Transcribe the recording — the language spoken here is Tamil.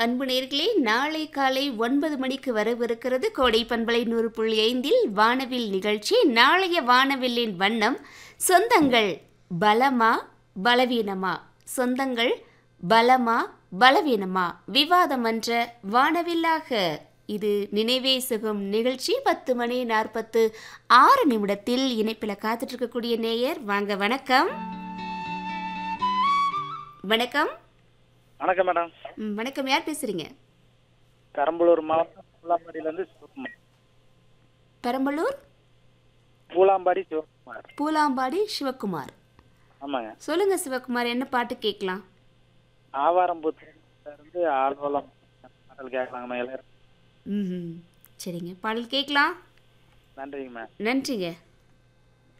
அன்பு நேர்களே நாளை காலை ஒன்பது மணிக்கு வரவிருக்கிறது கோடை பண்பலை நூறு புள்ளி ஐந்தில் வானவில் நிகழ்ச்சி நாளைய வானவில்லின் வண்ணம் சொந்தங்கள் பலமா பலவீனமா சொந்தங்கள் பலமா பலவீனமா விவாதமன்ற வானவில்லாக இது நினைவே சுகம் நிகழ்ச்சி பத்து மணி நாற்பத்து ஆறு நிமிடத்தில் இணைப்பில் காத்துட்டு இருக்கக்கூடிய நேயர் வாங்க வணக்கம் வணக்கம் வணக்கம் மேடம் ம், வணக்கம் யார் பேசுறீங்க பெரம்பலூர் மாவட்டம் பூலாம்பாடியிலேருந்து சிவகுமார் பெரம்பலூர் பூலாம்பாடி சிவகுமார் பூலாம்பாடி சிவகுமார் ஆமாங்க சொல்லுங்க சிவகுமார் என்ன பாட்டு கேட்கலாம் ஆவாரம்பூத்திலிருந்து ஆழ்வலம் பாடல் கேட்கலாங்க மேலே ம் சரிங்க பாடல் கேட்கலாம் நன்றிங்க மேம் நன்றிங்க